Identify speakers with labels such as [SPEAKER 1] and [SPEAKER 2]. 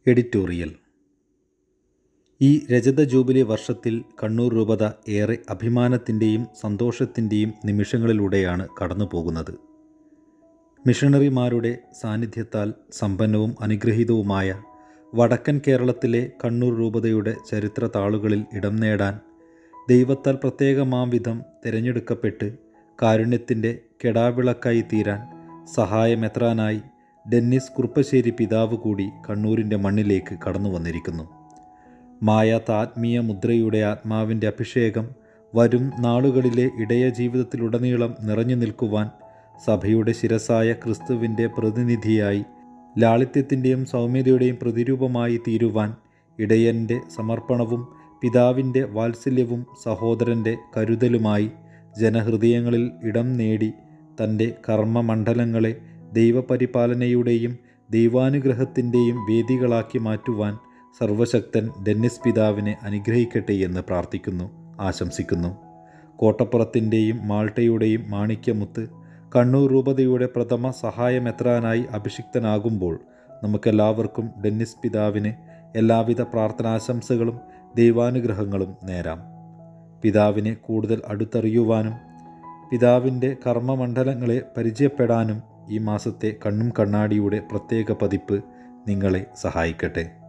[SPEAKER 1] editorial ഈ രജത jubilee വർഷത്തിൽ കണ്ണൂർ രൂപത ഏറെ അഭിമാനത്തിൻ്റെയും സന്തോഷത്തിൻ്റെയും നിമിഷങ്ങളിലൂടെയാണ് കടന്നു പോകുന്നത് മിഷണറിമാരുടെ സാന്നിധ്യത്താൽ സമ്പന്നവും അനുഗ്രഹീതവുമായ വടക്കൻ കേരളത്തിലെ കണ്ണൂർ രൂപതയുടെ ചരിത്ര താളുകളിൽ ഇടം നേടാൻ ദൈവത്താൽ പ്രത്യേകമാം വിധം തിരഞ്ഞെടുക്കപ്പെട്ട് കാരുണ്യത്തിൻ്റെ കെടാവിളക്കായി തീരാൻ സഹായമെത്രാനായി ഡെന്നിസ് കുറുപ്പശ്ശേരി പിതാവ് കൂടി കണ്ണൂരിൻ്റെ മണ്ണിലേക്ക് കടന്നു വന്നിരിക്കുന്നു മായാത്ത ആത്മീയ മുദ്രയുടെ ആത്മാവിൻ്റെ അഭിഷേകം വരും നാളുകളിലെ ഇടയ ജീവിതത്തിലുടനീളം നിറഞ്ഞു നിൽക്കുവാൻ സഭയുടെ ശിരസായ ക്രിസ്തുവിൻ്റെ പ്രതിനിധിയായി ലാളിത്യത്തിൻ്റെയും സൗമ്യതയുടെയും പ്രതിരൂപമായി തീരുവാൻ ഇടയൻ്റെ സമർപ്പണവും പിതാവിൻ്റെ വാത്സല്യവും സഹോദരൻ്റെ കരുതലുമായി ജനഹൃദയങ്ങളിൽ ഇടം നേടി തൻ്റെ കർമ്മമണ്ഡലങ്ങളെ ദൈവപരിപാലനയുടെയും ദൈവാനുഗ്രഹത്തിൻ്റെയും വേദികളാക്കി മാറ്റുവാൻ സർവശക്തൻ ഡെന്നിസ് പിതാവിനെ അനുഗ്രഹിക്കട്ടെ എന്ന് പ്രാർത്ഥിക്കുന്നു ആശംസിക്കുന്നു കോട്ടപ്പുറത്തിൻ്റെയും മാൾട്ടയുടെയും മാണിക്യമുത്ത് കണ്ണൂർ രൂപതയുടെ പ്രഥമ സഹായമെത്രാനായി അഭിഷിക്തനാകുമ്പോൾ നമുക്കെല്ലാവർക്കും ഡെന്നിസ് പിതാവിന് എല്ലാവിധ പ്രാർത്ഥനാശംസകളും ദൈവാനുഗ്രഹങ്ങളും നേരാം പിതാവിനെ കൂടുതൽ അടുത്തറിയുവാനും പിതാവിൻ്റെ കർമ്മമണ്ഡലങ്ങളെ പരിചയപ്പെടാനും ഈ മാസത്തെ കണ്ണും കണ്ണാടിയുടെ പ്രത്യേക പതിപ്പ് നിങ്ങളെ സഹായിക്കട്ടെ